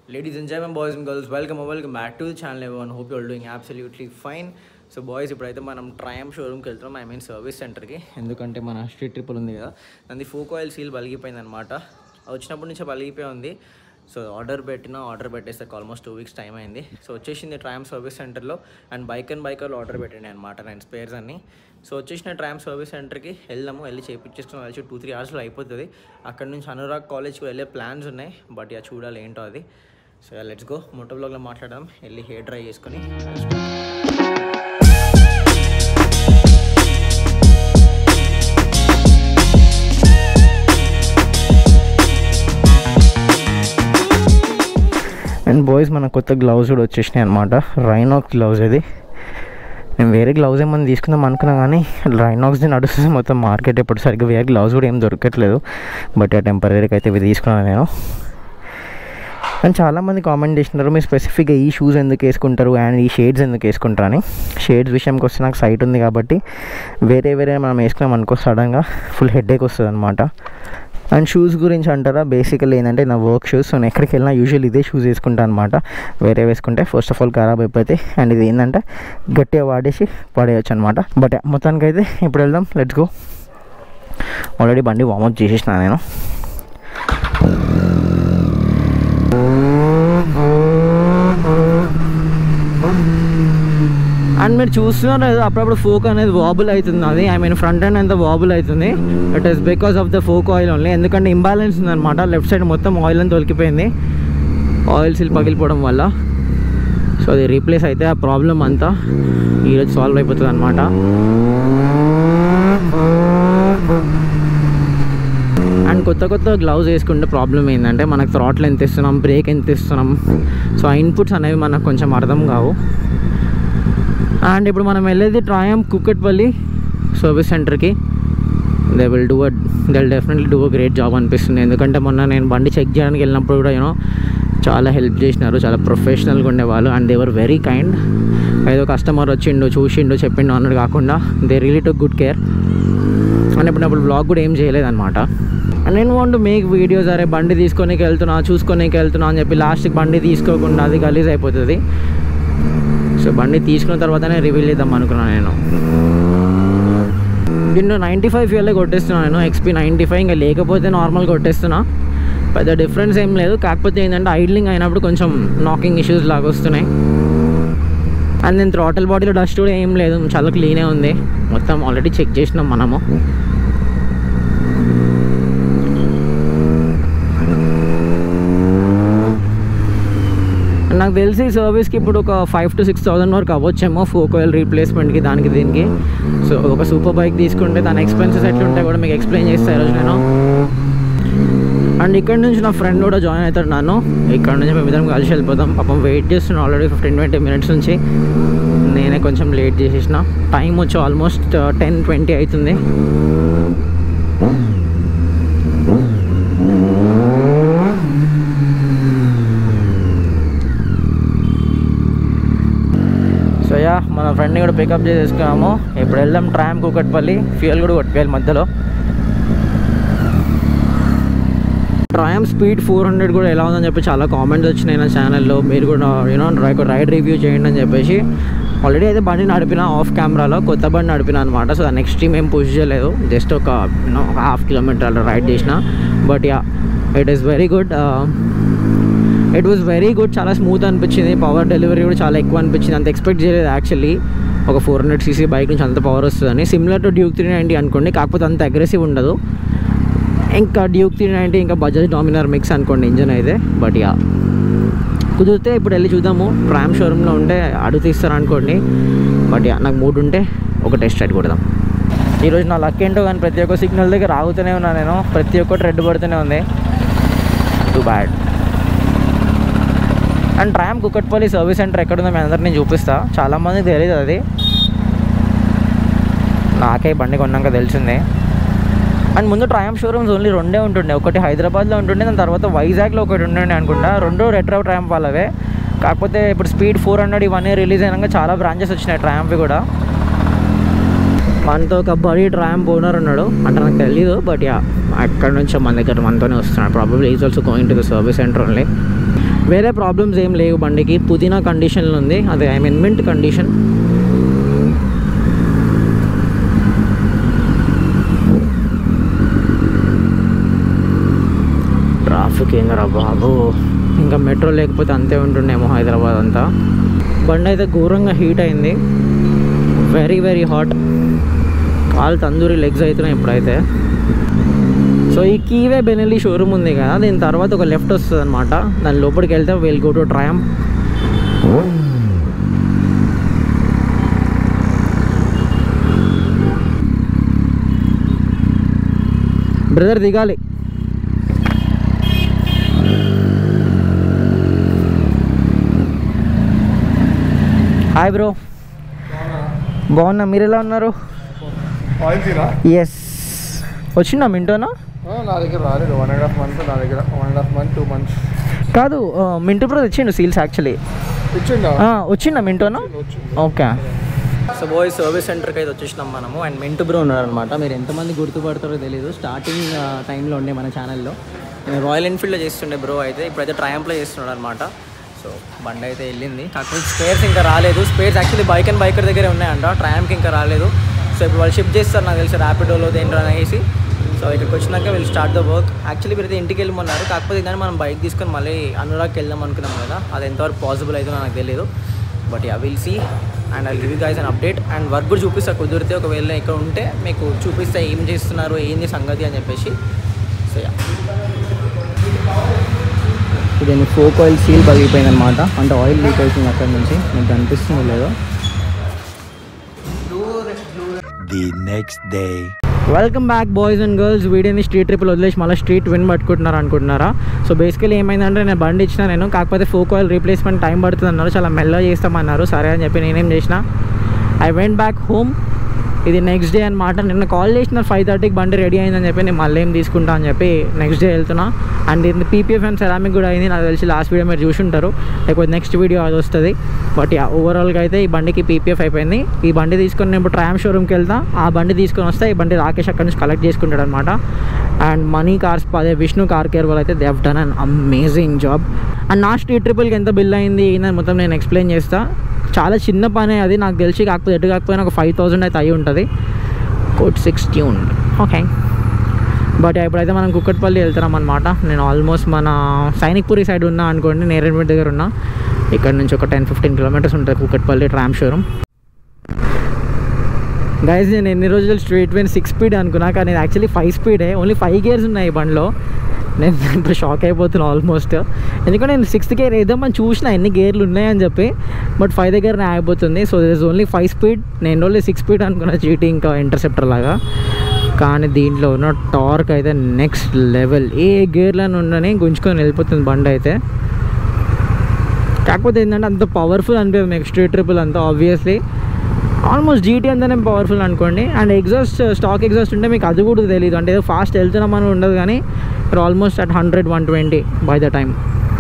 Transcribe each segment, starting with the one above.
Ladies and gentlemen, boys and girls, welcome or welcome back to the channel everyone. Hope you're all doing absolutely fine. So boys ఇప్పుడైతే మనం ట్రయం షోరూమ్కి వెళ్తున్నాం I mean service సెంటర్కి ఎందుకంటే మన street triple ఉంది కదా దాని ఫోక్ ఆయిల్ సీల్ పలిగిపోయింది అనమాట వచ్చినప్పటి నుంచే పలిగిపోయి ఉంది సో ఆర్డర్ పెట్టిన ఆర్డర్ పెట్టేస్తే ఆల్మోస్ట్ టూ వీక్స్ టైం అయింది సో వచ్చేసింది ట్రయం సర్వీస్ సెంటర్లో అండ్ బైక్ అండ్ బైకర్లో ఆర్డర్ పెట్టండి అనమాట నేను స్పేర్స్ అన్ని సో వచ్చేసిన ట్రామ్ సర్వీస్ సెంటర్కి వెళ్దాము వెళ్ళి చేయించేసుకుని వచ్చి టూ త్రీ అవర్స్లో అయిపోతుంది అక్కడ నుంచి అనురాగ్ కాలేజ్కి వెళ్ళే ప్లాన్స్ ఉన్నాయి బట్ ఇక చూడాలి ఏంటో అది సో లెట్స్ గో మోటో బ్లాగ్లో మాట్లాడదాం వెళ్ళి హెయిర్ డ్రై చేసుకొని అండ్ బాయ్స్ మన కొత్త గ్లౌజ్ కూడా వచ్చేసినాయి అనమాట రైనాక్స్ గ్లౌజ్ ఇది నేను వేరే గ్లౌజ్ ఏమన్నా తీసుకుందాం అనుకున్నా కానీ రైనాక్స్ది నడుస్తుంది మొత్తం మార్కెట్ ఎప్పుడు సరిగ్గా వేరే గ్లౌజ్ కూడా ఏం దొరకట్లేదు బట్ ఆ టెంపరీకి అయితే ఇవి తీసుకున్నాను నేను అండ్ చాలామంది కామెంట్ చేసినారు మీరు స్పెసిఫిక్గా ఈ షూస్ ఎందుకు వేసుకుంటారు అండ్ ఈ షేడ్స్ ఎందుకు వేసుకుంటారు అని షేడ్స్ విషయంకి వస్తే నాకు సైట్ ఉంది కాబట్టి వేరే వేరే మనం వేసుకున్నాం అనుకో సడన్గా ఫుల్ హెడేక్ వస్తుంది అనమాట అండ్ షూస్ గురించి అంటారా బేసికల్ ఏంటంటే నా వర్క్ షూస్ నేను ఎక్కడికి వెళ్ళినా యూజువల్ ఇదే షూస్ వేసుకుంటాను అనమాట వేరే వేసుకుంటే ఫస్ట్ ఆఫ్ ఆల్ ఖరాబ్ అయిపోతాయి అండ్ ఇది ఏంటంటే గట్టిగా వాడేసి పడేయచ్చు అనమాట బట్ మొత్తానికైతే ఇప్పుడు వెళ్దాం లెట్స్ గో ఆల్రెడీ బండి వామప్ చేసేసిన నేను అండ్ మీరు చూస్తున్నారు కదా అప్పుడప్పుడు ఫోక్ అనేది వాబుల్ అవుతుంది అది ఐ మీన్ ఫ్రంట్ ఎండ్ అంతా వాబుల్ అవుతుంది it is because of the fork oil only ఎందుకంటే ఇంబ్యాలెన్స్ ఉందన్నమాట లెఫ్ట్ సైడ్ మొత్తం ఆయిల్ అని తొలికిపోయింది ఆయిల్ సిల్ పగిలిపోవడం వల్ల సో అది రీప్లేస్ అయితే ఆ ప్రాబ్లం అంతా ఈరోజు సాల్వ్ అయిపోతుంది అనమాట అండ్ కొత్త కొత్త గ్లౌజ్ వేసుకుంటే ప్రాబ్లం ఏంటంటే మనకు థ్రాట్లు ఎంత ఇస్తున్నాం బ్రేక్ ఎంత ఇస్తున్నాం సో ఆ ఇన్పుట్స్ అనేవి మనకు కొంచెం అర్థం కావు అండ్ ఇప్పుడు మనం వెళ్ళేది ట్రాయం కుక్కట్పల్లి సర్వీస్ సెంటర్కి they will do a they will definitely do a great job అనిపిస్తుంది ఎందుకంటే మొన్న నేను బండి చెక్ చేయడానికి వెళ్ళినప్పుడు కూడా యూనో చాలా హెల్ప్ చేసినారు చాలా ప్రొఫెషనల్గా ఉండేవాళ్ళు అండ్ దేవర్ వెరీ కైండ్ ఏదో కస్టమర్ వచ్చిండు చూసిండు చెప్పిండు అన్నది కాకుండా they really took good care and ఇప్పుడు అప్పుడు బ్లాగ్ కూడా ఏం చేయలేదన్నమాట నేను వాంట్ మేక్ వీడియోస్ అరే బండి తీసుకొనికి వెళ్తున్నా చూసుకొనికి వెళ్తున్నా అని చెప్పి లాస్ట్కి బండి తీసుకోకుండా అది గలీజ్ అయిపోతుంది సో బండి తీసుకున్న తర్వాతనే రివీల్ చేద్దాం అనుకున్నాను నేను దీంట్లో నైంటీ ఫైవ్ ఫ్యూయల్లే కొట్టేస్తున్నాను నేను ఎక్స్పీ నైంటీ ఫైవ్ ఇంకా లేకపోతే నార్మల్ కొట్టేస్తున్నా పెద్ద డిఫరెన్స్ ఏం లేదు కాకపోతే ఏంటంటే ఐడ్లింగ్ అయినప్పుడు కొంచెం నాకింగ్ ఇష్యూస్ లాగా వస్తున్నాయి అండ్ నేను థ్రాటల్ బాడీలో డస్ట్ కూడా ఏం లేదు చాలా క్లీనే ఉంది మొత్తం ఆల్రెడీ చెక్ చేసినాం మనము నాకు తెలిసి సర్వీస్కి ఇప్పుడు ఒక ఫైవ్ టు సిక్స్ థౌసండ్ వరకు అవ్వచ్చేమో ఫోక్ ఆయిల్ రీప్లేస్మెంట్కి దానికి దీనికి సో ఒక సూపర్ బైక్ తీసుకుంటే దాని ఎక్స్పెన్సెస్ ఎట్లుంటాయి కూడా మీకు ఎక్స్ప్లెయిన్ చేస్తాను ఈరోజు నేను అండ్ ఇక్కడ నుంచి నా ఫ్రెండ్ కూడా జాయిన్ అవుతాడు నన్ను ఇక్కడ నుంచి మేము ఇద్దరం కలిసి వెళ్ళిపోతాం పాపం వెయిట్ చేస్తున్నాను ఆల్రెడీ ఫిఫ్టీన్ ట్వంటీ మినిట్స్ నుంచి నేనే కొంచెం లేట్ చేసేసిన టైం వచ్చి ఆల్మోస్ట్ టెన్ ట్వంటీ అవుతుంది సో యా మన ఫ్రెండ్ని కూడా పికప్ చేసేసుకున్నాము ఇప్పుడు వెళ్దాం ట్రామ్ కూకట్పల్లి ఫ్యూయల్ కూడా కొట్టుకోవాలి మధ్యలో ట్రామ్ స్పీడ్ ఫోర్ హండ్రెడ్ కూడా ఎలా ఉందని చెప్పి చాలా కామెంట్స్ వచ్చినాయి నా ఛానల్లో మీరు కూడా యూనో రైడ్ రివ్యూ చేయండి అని చెప్పేసి ఆల్రెడీ అయితే బండి నడిపిన ఆఫ్ కెమెరాలో కొత్త బండి నడిపిన అనమాట సో దాని నెక్స్ట్ ఏం పుష్ చేయలేదు జస్ట్ ఒక యూనో ఒక హాఫ్ కిలోమీటర్ అలా రైడ్ చేసిన but yeah it is very good it was very good చాలా స్మూత్ అనిపించింది పవర్ డెలివరీ కూడా చాలా ఎక్కువ అనిపించింది అంత ఎక్స్పెక్ట్ చేయలేదు యాక్చువల్లీ ఒక ఫోర్ హండ్రెడ్ సీసీ బైక్ నుంచి అంత పవర్ వస్తుందని similar to Duke three ninety అనుకోండి కాకపోతే అంత అగ్రెసివ్ ఉండదు ఇంకా డ్యూక్ త్రీ నైంటీ ఇంకా బజాజ్ డామినర్ మిక్స్ అనుకోండి ఇంజన్ అయితే బట్ యా కుదిరితే ఇప్పుడు వెళ్ళి చూద్దాము ప్రైమ్ షోరూంలో ఉంటే అడుగు తీస్తారు అనుకోండి బట్ యా నాకు మూడు ఉంటే ఒక టెస్ట్ రైడ్ కొడదాం ఈరోజు నా లక్ ఏంటో కానీ ప్రతి ఒక్క సిగ్నల్ దగ్గర ఆగుతూనే ఉన్నా నేను ప్రతి ఒక్కటి రెడ్ పడుతూనే ఉంది too bad and Triumph Kukatpally service centre ఎక్కడుందో మీ అందరినీ చూపిస్తా చాలామందికి తెలియదు అది నాకే బండి కొన్నాక తెలిసిందే అండ్ ముందు ట్రయం షోరూమ్స్ ఓన్లీ రెండే ఉంటుండే ఒకటి హైదరాబాద్లో ఉంటుండే దాని తర్వాత వైజాగ్లో ఒకటి ఉంటుండే అనుకుంటా రెండు రెట్రో ట్రయంప్ వాళ్ళవే కాకపోతే ఇప్పుడు స్పీడ్ ఫోర్ హండ్రెడ్ ఇవన్నీ రిలీజ్ అయినాక చాలా బ్రాంచెస్ వచ్చినాయి ట్రయంప్వి కూడా మనతో ఒక బడీ ట్రయంప్ ఓనర్ ఉన్నాడు అంటే నాకు తెలీదు బట్ యా అక్కడ నుంచి మన దగ్గర మనతోనే వస్తున్నాడు probably is also going to the service centre only వేరే ప్రాబ్లమ్స్ ఏం లేవు బండికి పుదీనా కండిషన్లో ఉంది అదే I mean mint condition traffic ఏందిరా బాబు ఇంకా మెట్రో లేకపోతే అంతే ఉంటుండేమో హైదరాబాద్ అంతా బండి అయితే ఘోరంగా హీట్ అయింది వెరీ వెరీ హాట్ కాలు తందూరి లెగ్స్ అవుతున్నాయి ఇప్పుడైతే సో ఈ కీవే బెనెల్లి షోరూమ్ ఉంది కదా దీని తర్వాత ఒక లెఫ్ట్ వస్తుంది అనమాట దాని లోపలికి వెళ్తే will go to Triumph brother దిగాలి హాయ్ బ్రో బాగున్నా మీరు ఎలా ఉన్నారు ఆయిల్ తీరా ఎస్ వచ్చిందా మింటోనా నా దగ్గర రాలేదు వన్ అండ్ హాఫ్ మంత్ నా దగ్గర one and half month two months కాదు ఆ, మింటో బ్రో తెచ్చిండు సీల్స్ యాక్చువల్లీ ఇచ్చిండా వచ్చిందా మింటోనా వచ్చింది ఓకే సో బాయ్స్ సర్వీస్ సెంటర్కి అయితే వచ్చేసినాం మనము అండ్ మింటూ బ్రో ఉన్నారనమాట మీరు ఎంతమంది గుర్తుపడతారో తెలియదు స్టార్టింగ్ టైంలో ఉండే మన ఛానల్లో నేను రాయల్ ఎన్ఫీల్డ్లో చేస్తుండే బ్రో అయితే ఇప్పుడైతే ట్రయంప్లో చేస్తున్నాడు అనమాట సో బండి అయితే వెళ్ళింది కాకపోతే స్పేర్స్ ఇంకా రాలేదు spares actually bike and biker దగ్గరే ఉన్నాయంట ట్రయంప్కి ఇంకా రాలేదు సో ఇప్పుడు వాళ్ళు షిఫ్ట్ చేస్తారు నాకు తెలిసి ర్యాపిడోలో దేంట్లో అనేసి సో ఇక్కడికి వచ్చినాక వీళ్ళు స్టార్ట్ ద వర్క్ యాక్చువల్లీ వీరైతే ఇంటికి వెళ్ళమన్నారు కాకపోతే కానీ మనం బైక్ తీసుకొని మళ్ళీ అనురాగ్కి వెళ్దాం అనుకున్నాం కదా అది ఎంతవరకు పాసిబుల్ అవుతుందో నాకు తెలియదు but yeah will see and I give you guys an update and work కూడా చూపిస్తా కుదిరితే ఒకవేళ ఇక్కడ ఉంటే మీకు చూపిస్తే ఏం చేస్తున్నారు ఏంది సంగతి అని చెప్పేసి సో యా ఇది ఫోక్ ఆయిల్ సీల్ పగిలిపోయింది అనమాట అంటే ఆయిల్ లీక్ అవుతుంది అక్కడ నుంచి మీకు కనిపిస్తుంది లేదో the next day. Welcome back boys and girls వీడియోని స్ట్రీట్ ట్రిప్లు వదిలేసి మళ్ళీ స్ట్రీట్ విన్ పట్టుకుంటున్నారు అనుకుంటున్నారా సో బేసికలీ ఏమైందంటే నేను బండి ఇచ్చిన నేను కాకపోతే ఫోక్ ఆయిల్ రీప్లేస్మెంట్ టైం పడుతుంది అన్నారు చాలా మెల్లగా చేస్తామన్నారు సరే అని చెప్పి నేనేం చేసిన ఐ వెంట్ బ్యాక్ హోమ్ ఇది నెక్స్ట్ డే అనమాట నిన్న కాల్ చేసిన ఫైవ్ థర్టీకి బండి రెడీ అయిందని చెప్పి నేను మళ్ళీ ఏం తీసుకుంటా అని చెప్పి నెక్స్ట్ డే వెళ్తున్నా అండ్ ఇది పీపీఎఫ్ అండ్ సెరామిక్ కూడా అయింది నాకు తెలిసి లాస్ట్ వీడియో మీరు చూసి ఉంటారు లేకపోతే నెక్స్ట్ వీడియో అది వస్తుంది బట్ యా ఓవరాల్గా అయితే ఈ బండికి పీపీఎఫ్ అయిపోయింది ఈ బండి తీసుకొని నేను ఇప్పుడు ట్రామ్ షోరూమ్కి వెళ్తా ఆ బండి తీసుకొని వస్తే ఈ బండి రాకేష్ అక్కడ నుంచి కలెక్ట్ చేసుకుంటాడు అనమాట అండ్ మనీ కార్స్ అదే విష్ణు కార్ కేర్ వాళ్ళు అయితే they have done an amazing job and నా స్ట్రీట్ ట్రిపుల్కి ఎంత బిల్ అయింది ఏందని మొత్తం నేను ఎక్స్ప్లెయిన్ చేస్తా చాలా చిన్న పనే అది నాకు తెలిసి కాకపోతే ఎటు కాకపోయినా ఒక ఫైవ్ థౌసండ్ అయితే అయి ఉంటుంది కోట్ సిక్స్ ట్యూన్ ఓకే బట్ ఇప్పుడైతే మనం కుక్కట్పల్లి వెళ్తున్నాం అనమాట నేను ఆల్మోస్ట్ మన సైనిక్పురి సైడ్ ఉన్నా అనుకోండి నేరేడ్మిట్ దగ్గర ఉన్నా ఇక్కడ నుంచి ఒక టెన్ ఫిఫ్టీన్ కిలోమీటర్స్ ఉంటుంది కుక్కట్పల్లి ట్రామ్ షోరూమ్ గైజ్ నేను ఎన్ని రోజులు స్ట్రీట్ వెన్ సిక్స్ స్పీడ్ అనుకున్నా కానీ యాక్చువల్లీ ఫైవ్ స్పీడే ఓన్లీ ఫైవ్ గేర్స్ ఉన్నాయి ఈ బండిలో నేను ఇప్పుడు షాక్ అయిపోతున్నా ఆల్మోస్ట్ ఎందుకంటే నేను సిక్స్త్ గేర్ వేద్దామని చూసిన ఎన్ని గేర్లు ఉన్నాయని చెప్పి బట్ ఫైవ్ దగ్గర ఆగిపోతుంది so this only five speed నేను ఓన్లీ సిక్స్ స్పీడ్ అనుకున్నా చీటీ ఇంకా ఇంటర్సెప్టర్ లాగా కానీ దీంట్లో ఉన్న టార్క్ అయితే నెక్స్ట్ లెవెల్ ఏ గేర్లను ఉండని గుంజుకొని వెళ్ళిపోతుంది బండి అయితే కాకపోతే ఏంటంటే అంత పవర్ఫుల్ అనిపించదు మీకు స్ట్రీట్ ట్రిపుల్ అంతా ఆబ్వియస్లీ ఆల్మోస్ట్ జీటీ అంతానే పవర్ఫుల్ అనుకోండి అండ్ ఎగ్జాస్ట్ స్టాక్ ఎగ్జాస్ట్ ఉంటే మీకు అది కూడా తెలియదు అంటే ఏదో ఫాస్ట్ వెళ్తున్నామని ఉండదు కానీ మీరు almost at hundred one twenty by the time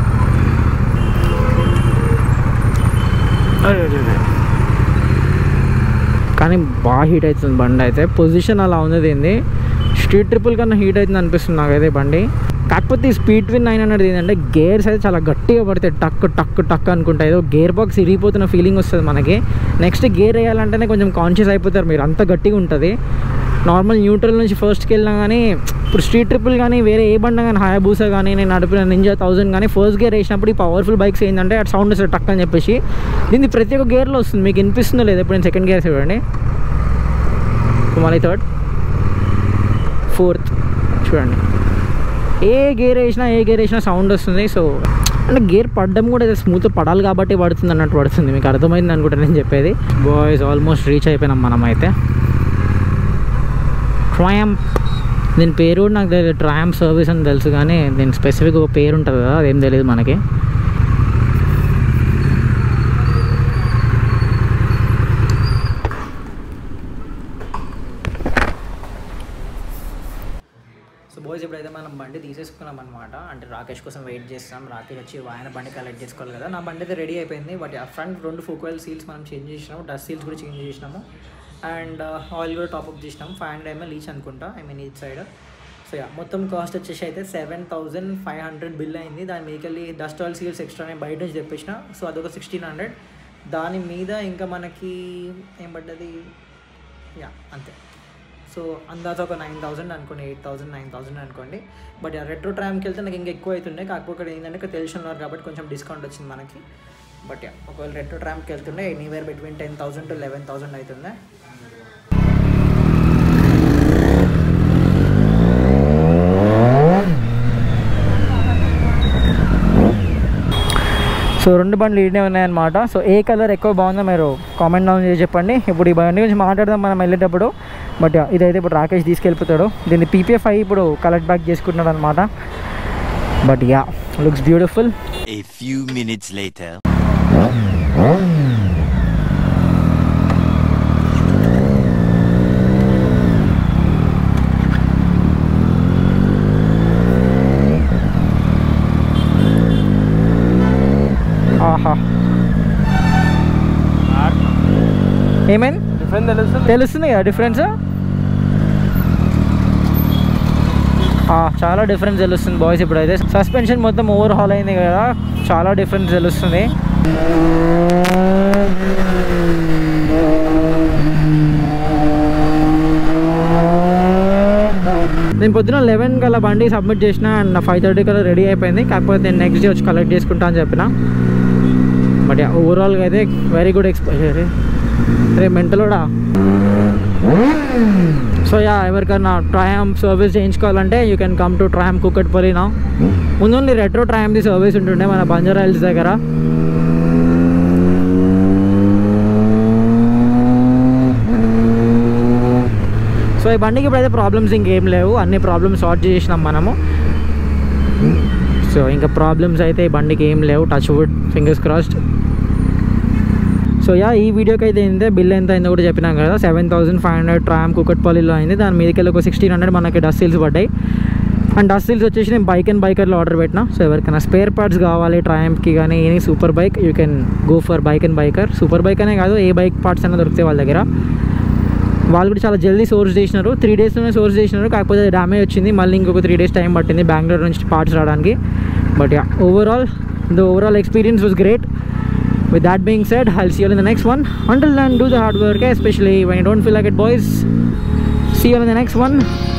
కానీ బాగా హీట్ అవుతుంది బండి అయితే పొజిషన్ అలా ఉంది దీన్ని స్ట్రీట్ ట్రిపుల్ కన్నా హీట్ అవుతుంది అనిపిస్తుంది నాకైతే బండి కాకపోతే ఈ స్పీడ్ విన్ నైన్ అనేది ఏంటంటే గేర్స్ అయితే చాలా గట్టిగా పడతాయి టక్ టక్ టక్ అనుకుంటా ఏదో గేర్ బాక్స్ ఇరిగిపోతున్న ఫీలింగ్ వస్తుంది మనకి నెక్స్ట్ గేర్ వేయాలంటేనే కొంచెం కాన్షియస్ అయిపోతారు మీరు అంత గట్టిగా ఉంటుంది నార్మల్ న్యూట్రల్ నుంచి ఫస్ట్కి వెళ్ళినా కానీ ఇప్పుడు స్ట్రీట్ ట్రిపుల్ కానీ వేరే ఏ బండ కానీ హయాబూసా కానీ నేను నడిపిన నింజా థౌసండ్ కానీ ఫస్ట్ గేర్ వేసినప్పుడు ఈ పవర్ఫుల్ బైక్స్ ఏంటంటే అటు సౌండ్ వస్తుంది టక్ అని చెప్పేసి దీన్ని ప్రతి ఒక్క గేర్లో వస్తుంది మీకు వినిపిస్తుందో లేదు ఇప్పుడు నేను సెకండ్ గేర్స్ ఇవ్వండి మళ్ళీ థర్డ్ ఫోర్త్ చూడండి ఏ గేర్ వేసినా ఏ గేర్ వేసినా సౌండ్ వస్తుంది సో అంటే గేర్ పడడం కూడా ఏదో స్మూత్ పడాలి కాబట్టి పడుతుంది అన్నట్టు పడుతుంది మీకు అర్థమైంది అనుకుంటా నేను చెప్పేది బాయ్స్ ఆల్మోస్ట్ రీచ్ అయిపోయినాం మనం అయితే ట్రయం దీని పేరు కూడా నాకు తెలియదు ట్రయం సర్వీస్ అని తెలుసు కానీ దీని స్పెసిఫిక్ ఒక పేరు ఉంటుంది కదా అదేం తెలియదు మనకి సో బాయ్స్ ఇప్పుడైతే మనం బండి తీసేసుకున్నాం అనమాట అంటే రాకేష్ కోసం వెయిట్ చేస్తాం రాకేష్ వచ్చి ఆయన బండి కలెక్ట్ చేసుకోవాలి కదా నా బండి అయితే రెడీ అయిపోయింది బట్ ఆ ఫ్రంట్ రెండు ఫోకోయిల్ సీల్స్ మనం చేంజ్ చేసినాము డస్ట్ సీల్స్ కూడా చేంజ్ చేసినాము అండ్ ఆయిల్ కూడా టాప్అప్ చేసినాము ఫైవ్ హండ్రెడ్ ఎంఎల్ ఈచ్ అనుకుంటా I mean each side so yeah మొత్తం కాస్ట్ వచ్చేసి అయితే seven thousand five hundred bill అయింది దాని మీదకెళ్ళి డస్ట్ ఆయిల్ సీల్స్ ఎక్స్ట్రా నేను బయట నుంచి తెప్పించిన సో అదొక సిక్స్టీన్ హండ్రెడ్ దాని మీద ఇంకా మనకి ఏం పడ్డది యా అంతే సో అందాజ ఒక నైన్ థౌసండ్ అనుకోండి ఎయిట్ థౌసండ్ నైన్ థౌసండ్ అనుకోండి బట్ రెట్రో ట్రామ్కి వెళ్తే నాకు ఇంకా ఎక్కువ అవుతుండే కాకపోతే ఇక్కడ ఏంటంటే ఇక్కడ తెలిసిన ఉన్నారు కాబట్టి కొంచెం డిస్కౌంట్ వచ్చింది మనకి బట్ యా ఒకవేళ రెట్రో ట్రామ్కి వెళ్తుండే anywhere between ten thousand to eleven thousand అవుతుండే సో రెండు బండ్లు ఈడనే ఉన్నాయన్నమాట సో ఏ కలర్ ఎక్కువ బాగుందో మీరు కామెంట్ డౌన్ చేసి చెప్పండి ఇప్పుడు ఈ బండి గురించి మాట్లాడదాం మనం వెళ్ళేటప్పుడు బట్ ఇదైతే ఇప్పుడు రాకేష్ తీసుకెళ్ళిపోతాడు దీన్ని పీపీఎఫ్ అయ్యి ఇప్పుడు కలెక్ట్ బ్యాక్ చేసుకుంటున్నాడు అనమాట but yeah looks beautiful A few minutes later. ఆహా ఏమైంది డిఫరెంట్ తెలుస్తుంది తెలుస్తుంది కదా డిఫరెన్స్ చాలా డిఫరెన్స్ తెలుస్తుంది బాయ్స్ ఇప్పుడైతే సస్పెన్షన్ మొత్తం ఓవర్ హాల్ అయింది కదా చాలా డిఫరెన్స్ తెలుస్తుంది నేను పొద్దున లెవెన్ కల్లా బండి సబ్మిట్ చేసిన అండ్ ఫైవ్ థర్టీ కల్లా రెడీ అయిపోయింది కాకపోతే నేను నెక్స్ట్ డే వచ్చి కలెక్ట్ చేసుకుంటా అని చెప్పిన బట్ ఓవరాల్గా అయితే వెరీ గుడ్ ఎక్స్పోజర్ రే మెంటలోడా సో యా ఎవరికైనా ట్రయామ్ సర్వీస్ చేయించుకోవాలంటే you can come to Triumph Kukatpally నా ముందు ఓన్లీ రెట్రో ట్రయామ్ది సర్వీస్ ఉంటుండే మన బంజారా హిల్స్ దగ్గర సో ఈ బండికి ఇప్పుడైతే ప్రాబ్లమ్స్ ఇంకేం లేవు అన్ని ప్రాబ్లమ్స్ సార్ట్ చేసినాం మనము సో ఇంకా ప్రాబ్లమ్స్ అయితే ఈ బండికి ఏం లేవు touch wood fingers crossed so yeah ఈ వీడియోకి అయితే ఏంటంటే బిల్ ఎంత అయిందో కూడా చెప్పినాం కదా seven thousand five hundred Triumph కుకట్పల్లిలో అయింది దాని మీదకి వెళ్ళి ఒక సిక్స్టీన్ హండ్రెడ్ మనకి డస్ట్ సీల్స్ పడ్డాయి అండ్ డస్ట్ సీల్స్ వచ్చేసి నేను బైక్ అండ్ బైకర్లో ఆర్డర్ పెట్టిన సో ఎవరికైనా స్పేర్ పార్ట్స్ కావాలి ట్రాయంప్కి కానీ any super bike you can go for bike and biker super bike అనే కాదు ఏ బైక్ పార్ట్స్ అయినా దొరుకుతాయి వాళ్ళ దగ్గర వాళ్ళు కూడా చాలా జల్దీ సోర్స్ చేసినారు త్రీ డేస్లోనే సోర్స్ చేసినారు కాకపోతే డ్యామేజ్ వచ్చింది మళ్ళీ ఇంకొక త్రీ డేస్ టైం పట్టింది బెంగళూరు నుంచి పార్ట్స్ రావడానికి but yeah overall the overall experience was great with that being said i'll see you in the next one until then do the hard work especially when you don't feel like it boys see you in the next one